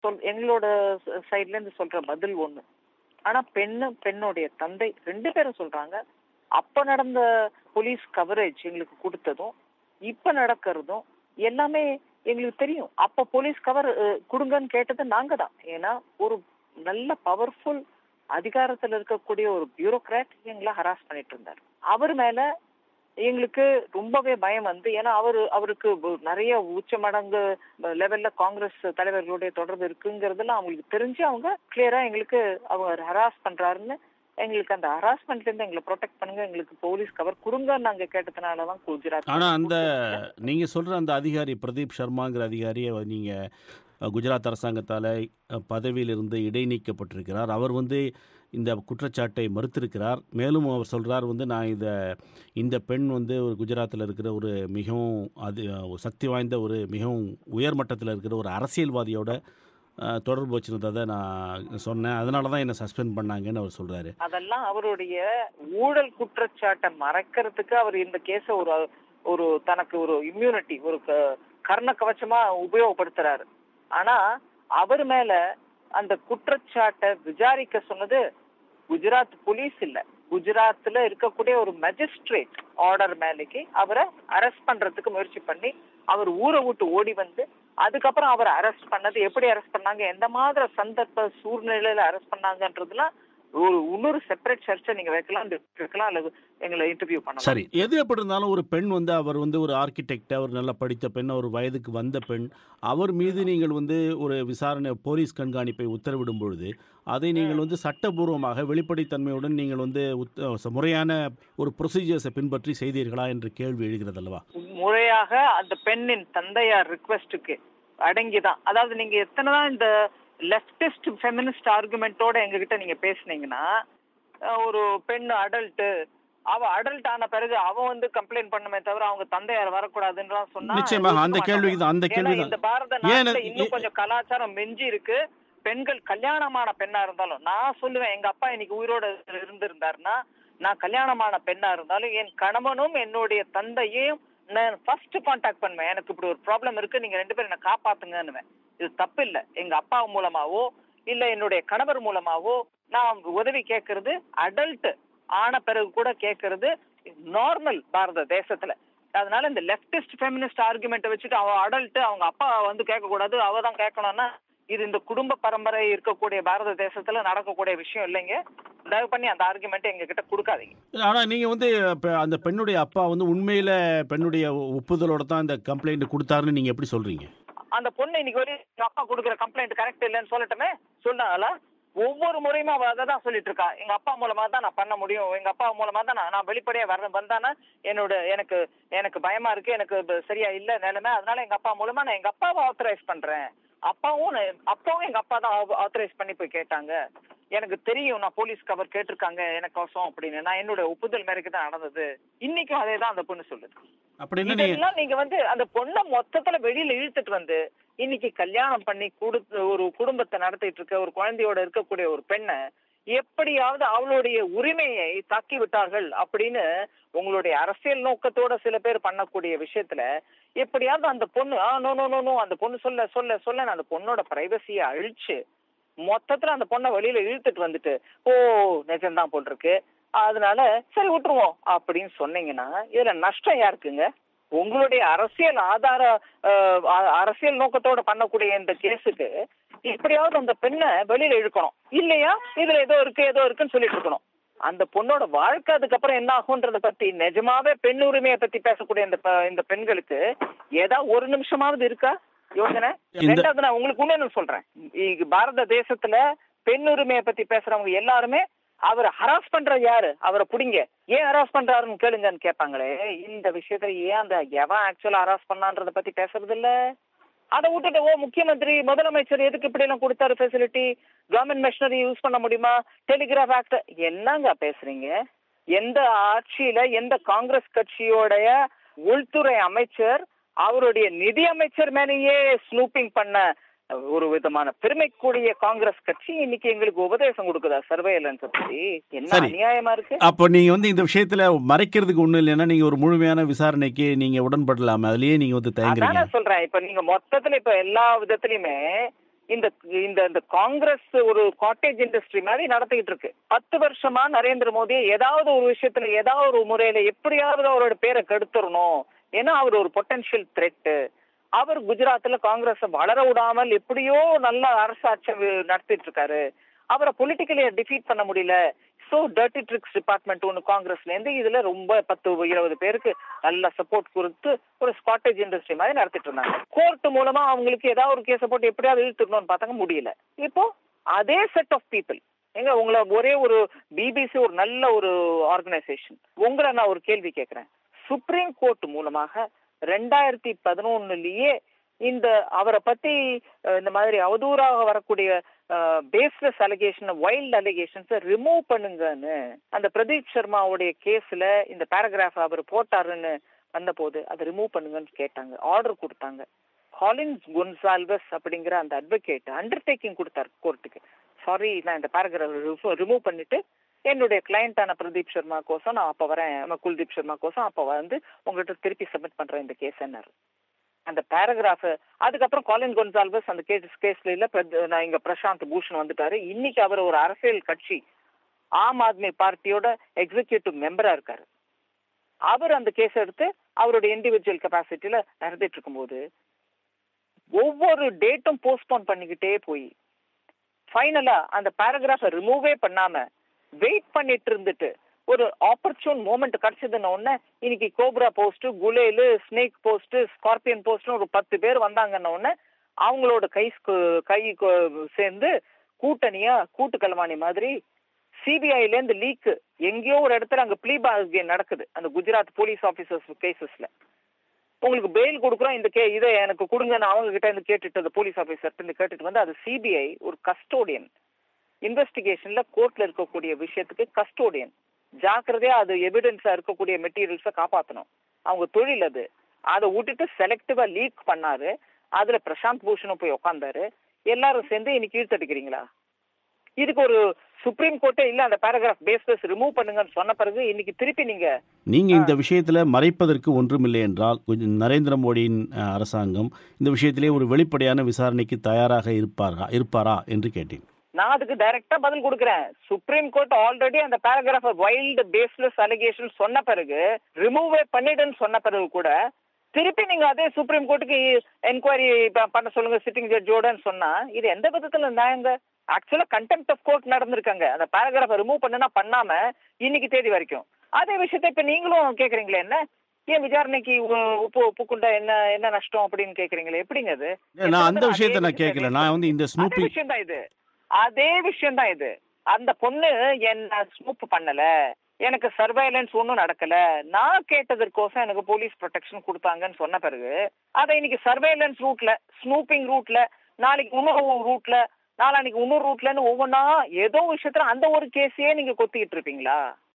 சொல் எங்களோட சைட்ல இருந்து சொல்ற பதில் ஒண்ணு ஆனா பெண்ணு பெண்ணுடைய தந்தை ரெண்டு பேரும் சொல்றாங்க அப்ப நடந்த போலீஸ் கவரேஜ் எங்களுக்கு கொடுத்ததும் இப்ப நடக்கிறதும் எல்லாமே எங்களுக்கு தெரியும் அப்ப போலீஸ் கவர் கொடுங்கன்னு கேட்டது நாங்க தான் ஏன்னா ஒரு நல்ல பவர்ஃபுல் அதிகாரத்துல இருக்கக்கூடிய ஒரு பியூரோக்ராட் எங்களை ஹராஸ் பண்ணிட்டு இருந்தார் அவர் மேல எங்களுக்கு ரொம்பவே பயம் வந்து ஏன்னா அவரு அவருக்கு நிறைய உச்ச மடங்கு லெவல்ல காங்கிரஸ் தலைவர்களுடைய தொடர்பு இருக்குங்கிறதுலாம் அவங்களுக்கு தெரிஞ்சு அவங்க கிளியரா எங்களுக்கு அவங்க ஹராஸ் பண்றாருன்னு எங்களுக்கு அந்த ஹராஸ்மெண்ட்ல இருந்து எங்களை ப்ரொடெக்ட் பண்ணுங்க எங்களுக்கு போலீஸ் கவர் கொடுங்கன்னு நாங்க கேட்டதுனாலதான் குஜராத் ஆனா அந்த நீங்க சொல்ற அந்த அதிகாரி பிரதீப் சர்மாங்கிற அதிகாரியை நீங்க குஜராத் அரசாங்கத்தால் பதவியிலிருந்து இடைநீக்கப்பட்டிருக்கிறார் அவர் வந்து இந்த குற்றச்சாட்டை மறுத்திருக்கிறார் மேலும் அவர் சொல்கிறார் வந்து நான் இத இந்த பெண் வந்து ஒரு குஜராத்தில் இருக்கிற ஒரு மிகவும் அது சக்தி வாய்ந்த ஒரு மிகவும் உயர்மட்டத்தில் இருக்கிற ஒரு அரசியல்வாதியோட தொடர்பு வச்சிருந்ததை நான் சொன்னேன் அதனால தான் என்னை சஸ்பெண்ட் பண்ணாங்கன்னு அவர் சொல்கிறாரு அதெல்லாம் அவருடைய ஊழல் குற்றச்சாட்டை மறைக்கிறதுக்கு அவர் இந்த கேஸை ஒரு ஒரு தனக்கு ஒரு இம்யூனிட்டி ஒரு கர்ண கவச்சமா உபயோகப்படுத்துறாரு ஆனா அவர் மேல அந்த குற்றச்சாட்டை விசாரிக்க சொன்னது குஜராத் போலீஸ் இல்ல குஜராத்ல இருக்கக்கூடிய ஒரு மேஜிஸ்ட்ரேட் ஆர்டர் மேலேக்கு அவரை அரெஸ்ட் பண்றதுக்கு முயற்சி பண்ணி அவர் ஊரை விட்டு ஓடி வந்து அதுக்கப்புறம் அவரை அரெஸ்ட் பண்ணது எப்படி அரெஸ்ட் பண்ணாங்க எந்த மாதிரி சந்தர்ப்ப சூழ்நிலையில அரெஸ்ட் பண்ணாங்கன்றதுலாம் ஒரு இன்னொரு செப்பரேட் சர்ச்சை நீங்க வைக்கலாம் வைக்கலாம் அல்லது எங்களை இன்டர்வியூ பண்ணலாம் சரி எது எப்படி இருந்தாலும் ஒரு பெண் வந்து அவர் வந்து ஒரு ஆர்கிடெக்ட் அவர் நல்லா படித்த பெண் ஒரு வயதுக்கு வந்த பெண் அவர் மீது நீங்கள் வந்து ஒரு விசாரணை போலீஸ் கண்காணிப்பை உத்தரவிடும் பொழுது அதை நீங்கள் வந்து சட்டபூர்வமாக வெளிப்படைத்தன்மையுடன் நீங்கள் வந்து முறையான ஒரு ப்ரொசீஜர்ஸை பின்பற்றி செய்தீர்களா என்று கேள்வி எழுகிறது அல்லவா முறையாக அந்த பெண்ணின் தந்தையார் ரிக்வெஸ்ட்டுக்கு அடங்கிதான் அதாவது நீங்க எத்தனை தான் இந்த லெப்டிஸ்ட் ஃபெமினிஸ்ட் ஆர்குமெண்டோட எங்ககிட்ட நீங்க பேசுனீங்கன்னா ஒரு பெண் அடல்ட் அவ அடல்ட் ஆன பிறகு அவ வந்து கம்ப்ளைண்ட் பண்ணுமே தவிர அவங்க தந்தையார் வரக்கூடாதுன்னு சொன்னா நிச்சயமாக அந்த கேள்வி அந்த கேள்வி இந்த பாரத நாட்டுல இன்னும் கொஞ்சம் கலாச்சாரம் மெஞ்சி இருக்கு பெண்கள் கல்யாணமான பெண்ணா இருந்தாலும் நான் சொல்லுவேன் எங்க அப்பா இன்னைக்கு உயிரோட இருந்திருந்தாருன்னா நான் கல்யாணமான பெண்ணா இருந்தாலும் என் கணவனும் என்னுடைய தந்தையும் நான் ஃபர்ஸ்ட் கான்டாக்ட் பண்ணுவேன் எனக்கு இப்படி ஒரு ப்ராப்ளம் இருக்கு நீங்க ரெண்டு பேரும் என்ன காப்பாத்துங்கன்னுவேன் இது தப்பு இல்ல எங்க அப்பா மூலமாவோ இல்ல என்னுடைய கணவர் மூலமாவோ நான் உதவி கேட்கறது அடல்ட் ஆன பிறகு கூட கேட்கறது நார்மல் பாரத தேசத்துல அதனால இந்த லெப்டிஸ்ட் ஃபெமினிஸ்ட் ஆர்குமெண்ட் வச்சுட்டு அவ அடல்ட் அவங்க அப்பா வந்து கேட்க கூடாது அவ தான் கேட்கணும்னா இது இந்த குடும்ப பரம்பரை இருக்கக்கூடிய பாரத தேசத்துல நடக்கக்கூடிய விஷயம் இல்லைங்க தயவு பண்ணி அந்த ஆர்குமெண்ட் எங்க கிட்ட கொடுக்காதீங்க ஆனா நீங்க வந்து அந்த பெண்ணுடைய அப்பா வந்து உண்மையில பெண்ணுடைய ஒப்புதலோட தான் இந்த கம்ப்ளைண்ட் கொடுத்தாருன்னு நீங்க எப்படி சொல்றீங்க அந்த பொண்ணு இன்னைக்கு வரையும் அப்பா கொடுக்குற கம்ப்ளைண்ட் கரெக்ட் இல்லைன்னு சொல்லட்டுமே சொன்னால ஒவ்வொரு முறையுமே அவ அதை தான் சொல்லிட்டு இருக்கா எங்க அப்பா மூலமா தான் நான் பண்ண முடியும் எங்க அப்பா மூலமா தான் நான் நான் வெளிப்படையா வர வந்தானா என்னோட எனக்கு எனக்கு பயமா இருக்கு எனக்கு சரியா இல்ல நிலைமை அதனால எங்க அப்பா மூலமா நான் எங்க அப்பாவை ஆத்தரைஸ் பண்றேன் அப்பாவும் அப்பாவும் எங்க அப்பா தான் ஆத்தரைஸ் பண்ணி போய் கேட்டாங்க எனக்கு தெரியும் நான் போலீஸ் கவர் கேட்டிருக்காங்க எனக்கோசம் அப்படின்னு நான் என்னோட ஒப்புதல் மேరకు தான் நடந்தது இன்னைக்கும் அதே தான் அந்த பொண்ணு சொல்லுது இதெல்லாம் நீங்க வந்து அந்த பொண்ணை மொத்தத்துல வெளியில இழுத்துட்டு வந்து இன்னைக்கு கல்யாணம் பண்ணி கொடுத்து ஒரு குடும்பத்தை நடத்திட்டு இருக்க ஒரு குழந்தையோட இருக்கக்கூடிய ஒரு பெண்ணை எப்படியாவது அவளுடைய உரிமையை தாக்கி விட்டார்கள் அப்படின்னு உங்களுடைய அரசியல் நோக்கத்தோட சில பேர் பண்ணக்கூடிய விஷயத்துல எப்படியாவது அந்த பொண்ணு ஆ நோ நோ நோ அந்த பொண்ணு சொல்ல சொல்ல சொல்ல அந்த பொண்ணோட பிரைவசியை அழிச்சு மொத்தத்துல அந்த பொண்ணை வெளியில இழுத்துட்டு வந்துட்டு ஓ நிஜம்தான் போல் இருக்கு அதனால சரி விட்டுருவோம் அப்படின்னு சொன்னீங்கன்னா இதுல நஷ்டம் யாருக்குங்க உங்களுடைய அரசியல் ஆதார அரசியல் நோக்கத்தோட பண்ணக்கூடிய இந்த கேஸுக்கு எப்படியாவது அந்த பெண்ணை வெளியில இழுக்கணும் இல்லையா இதுல ஏதோ இருக்கு ஏதோ இருக்குன்னு சொல்லிட்டு இருக்கணும் அந்த பொண்ணோட வாழ்க்கை அதுக்கப்புறம் என்ன ஆகுன்றத பத்தி நிஜமாவே பெண் உரிமையை பத்தி பேசக்கூடிய இந்த இந்த பெண்களுக்கு ஏதாவது ஒரு நிமிஷமாவது இருக்கா யோசனை ரெண்டாவது நான் உங்களுக்கு இன்னொன்னு சொல்றேன் பாரத தேசத்துல பெண் உரிமையை பத்தி பேசுறவங்க எல்லாருமே அவர் ஹராஸ் பண்ற யாரு அவரை புடிங்க ஏன் ஹராஸ் பண்றாருன்னு கேளுங்கன்னு கேட்பாங்களே இந்த விஷயத்துல ஏன் அந்த எவன் ஆக்சுவலா ஹராஸ் பண்ணான்றத பத்தி பேசுறது இல்ல அதை விட்டுட்டு ஓ முக்கியமந்திரி முதலமைச்சர் எதுக்கு இப்படி எல்லாம் கொடுத்தாரு ஃபெசிலிட்டி கவர்மெண்ட் மெஷினரி யூஸ் பண்ண முடியுமா டெலிகிராஃப் ஆக்ட் என்னங்க பேசுறீங்க எந்த ஆட்சியில எந்த காங்கிரஸ் கட்சியோடைய உள்துறை அமைச்சர் அவருடைய நிதி அமைச்சர் மேலேயே ஸ்னூப்பிங் பண்ண ஒரு விதமான பெருமைக்குரிய காங்கிரஸ் கட்சி இன்னைக்கு எங்களுக்கு உபதேசம் கொடுக்குதா சர்வேலன்ஸ் பத்தி என்ன அநியாயமா இருக்கு அப்போ நீங்க வந்து இந்த விஷயத்துல மறைக்கிறதுக்கு ஒண்ணு இல்லைன்னா நீங்க ஒரு முழுமையான விசாரணைக்கு நீங்க உடன்படலாம் அதுலயே நீங்க வந்து தயங்குறீங்க சொல்றேன் இப்ப நீங்க மொத்தத்துல இப்ப எல்லா விதத்திலயுமே இந்த இந்த இந்த காங்கிரஸ் ஒரு காட்டேஜ் இண்டஸ்ட்ரி மாதிரி நடத்திக்கிட்டு இருக்கு பத்து வருஷமா நரேந்திர மோடி ஏதாவது ஒரு விஷயத்துல ஏதாவது ஒரு முறையில எப்படியாவது அவரோட பேரை கெடுத்துடணும் ஏன்னா அவர் ஒரு பொட்டன்ஷியல் த்ரெட் அவர் குஜராத்ல காங்கிரஸ் வளர விடாமல் எப்படியோ நல்ல அரசாட்சி நடத்திட்டு இருக்காரு அவரை பொலிட்டிக்கலி டிஃபீட் பண்ண முடியல சோ டர்ட்டி ட்ரிக்ஸ் டிபார்ட்மெண்ட் ஒன்று காங்கிரஸ்ல இருந்து இதுல ரொம்ப பத்து இருபது பேருக்கு நல்ல சப்போர்ட் கொடுத்து ஒரு ஸ்காட்டேஜ் இண்டஸ்ட்ரி மாதிரி நடத்திட்டு இருந்தாங்க கோர்ட் மூலமா அவங்களுக்கு ஏதாவது ஒரு கேஸை போட்டு எப்படியாவது இழுத்துடணும்னு பார்த்தாங்க முடியல இப்போ அதே செட் ஆஃப் பீப்புள் எங்க உங்களை ஒரே ஒரு பிபிசி ஒரு நல்ல ஒரு ஆர்கனைசேஷன் உங்களை நான் ஒரு கேள்வி கேட்கிறேன் சுப்ரீம் கோர்ட் மூலமாக ரெண்டாயிரத்தி பதினொன்னுலயே இந்த அவரை பத்தி அஹ், இந்த மாதிரி அவதூறாக வரக்கூடிய baseless allegation wild allegations remove பண்ணுங்கன்னு அந்த பிரதீப் சர்மாவுடைய கேஸ்ல இந்த பேராகிராஃப் அவர் போட்டாருன்னு வந்தபோது அதை ரிமூவ் பண்ணுங்கன்னு கேட்டாங்க ஆர்டர் கொடுத்தாங்க காலின்ஸ் குன்சால்வஸ் அப்படிங்கிற அந்த அட்வொகேட் அண்டர்டேக்கிங் கொடுத்தாரு கோர்ட்டுக்கு சாரி நான் இந்த பேராகிராஃப் ரிமூவ் பண்ணிட்டு என்னுடைய கிளையண்டான பிரதீப் சர்மா கோசம் நான் அப்ப வரேன் நம்ம குல்தீப் சர்மா கோசம் அப்ப வந்து உங்ககிட்ட திருப்பி சப்மிட் பண்றேன் இந்த கேஸ் அந்த பேராகிராஃப் அதுக்கப்புறம் காலின் கொன்சால்வஸ் அந்த கேஸ் கேஸ்ல இல்ல பிரத்- நான் இங்க பிரசாந்த் பூஷன் வந்துட்டாரு இன்னைக்கு அவர் ஒரு அரசியல் கட்சி ஆம் ஆத்மி பார்ட்டியோட எக்ஸிகியூட்டிவ் மெம்பரா இருக்காரு அவர் அந்த கேஸ் எடுத்து அவருடைய இண்டிவிஜுவல் கெப்பாசிட்டியில நடந்துட்டு இருக்கும்போது ஒவ்வொரு டேட்டும் போஸ்ட்போன் பண்ணிக்கிட்டே போய் ஃபைனலா அந்த பேராகிராஃபை ரிமூவே பண்ணாம வெயிட் பண்ணிட்டு இருந்துட்டு ஒரு ஆப்பர்ச்சுன் மூமெண்ட் கிடைச்சதுன்னு உடனே இன்னைக்கு கோப்ரா போஸ்ட் குலேலு ஸ்னேக் போஸ்ட் ஸ்கார்பியன் போஸ்ட் ஒரு பத்து பேர் வந்தாங்கன்ன உடனே அவங்களோட கை ஸ்கு- கை கு- சேர்ந்து கூட்டணியா கூட்டு கலவாணி மாதிரி சிபிஐல இருந்து லீக் எங்கேயோ ஒரு இடத்துல அங்க ப்ளீ பார்கெயின் நடக்குது அந்த குஜராத் போலீஸ் ஆபீசர்ஸ் கேசஸ்ல உங்களுக்கு பெயில் கொடுக்குறோம் இந்த கே இதை எனக்கு கொடுங்கன்னு அவங்க கிட்ட இருந்து கேட்டுட்டு அந்த போலீஸ் ஆபீசர் இருந்து கேட்டுட்டு வந்து அது சிபிஐ ஒரு கஸ்டோடியன் இன்வெஸ்டிகேஷன்ல கோர்ட்ல இருக்கக்கூடிய விஷயத்துக்கு கஸ்டோடியன் ஜாக்கிரதையா அது எவிடன்ஸா இருக்கக்கூடிய மெட்டீரியல்ஸை காப்பாத்தணும் அவங்க தொழில் அது அதை விட்டுட்டு செலக்டிவா லீக் பண்ணாரு அதுல பிரசாந்த் பூஷனும் போய் உட்காந்தாரு எல்லாரும் சேர்ந்து இன்னைக்கு இழுத்தடிக்கிறீங்களா இதுக்கு ஒரு சுப்ரீம் கோர்ட்டே இல்ல அந்த பேராகிராஃப் பேஸ்லெஸ் ரிமூவ் பண்ணுங்கன்னு சொன்ன பிறகு இன்னைக்கு திருப்பி நீங்க நீங்க இந்த விஷயத்துல மறைப்பதற்கு ஒன்றுமில்லை என்றால் கொஞ்சம் நரேந்திர மோடியின் அஹ், அரசாங்கம் இந்த விஷயத்திலே ஒரு வெளிப்படையான விசாரணைக்கு தயாராக இருப்பாரா இருப்பாரா என்று கேட்டேன் நான் அதுக்கு டைரக்டா பதில் கொடுக்குறேன் சுப்ரீம் கோர்ட் ஆல்ரெடி அந்த பேராகிராஃப் வைல்டு பேஸ்லெஸ் அலிகேஷன் சொன்ன பிறகு ரிமூவே பண்ணிடுன்னு சொன்ன பிறகு கூட திருப்பி நீங்க அதே சுப்ரீம் கோர்ட்டுக்கு என்கொயரி பண்ண சொல்லுங்க சிட்டிங் ஜட்ஜோடன்னு சொன்னா இது எந்த விதத்துல நியாயங்க ஆக்சுவலா கண்டெம்ட் ஆஃப் கோர்ட் நடந்திருக்காங்க அந்த பேராகிராஃபை ரிமூவ் பண்ணுனா பண்ணாம இன்னைக்கு தேதி வரைக்கும் அதே விஷயத்த இப்ப நீங்களும் கேக்குறீங்களே என்ன ஏன் விசாரணைக்கு உ- உப்பு உப்புக்குண்டா என்ன என்ன நஷ்டம் அப்படின்னு கேக்குறீங்களே எப்படிங்க அது நான் அந்த அதே விஷயத்தை நான் விஷயத்தை கேட்கல நான் வந்து இந்த அதே ஸ்னூப்பி விஷயம் தான் இது அதே விஷயம் தான் இது அந்த பொண்ணு என்ன ஸ்னூப் பண்ணல எனக்கு சர்வைலன்ஸ் ஒன்றும் நடக்கல நான் கேட்டதற்கோசம் எனக்கு போலீஸ் ப்ரொடெக்ஷன் கொடுத்தாங்கன்னு சொன்ன பிறகு அதை இன்னைக்கு சர்வைலன்ஸ் ரூட்ல ஸ்னூப்பிங் ரூட்ல நாளைக்கு இன்னொரு ரூட்ல நாளான்னைக்கு இன்னொரு ரூட்லன்னு ஒவ்வொன்றா ஏதோ விஷயத்துல அந்த ஒரு கேஸையே நீங்க கொத்திக்கிட்டு இருப்பீங்களா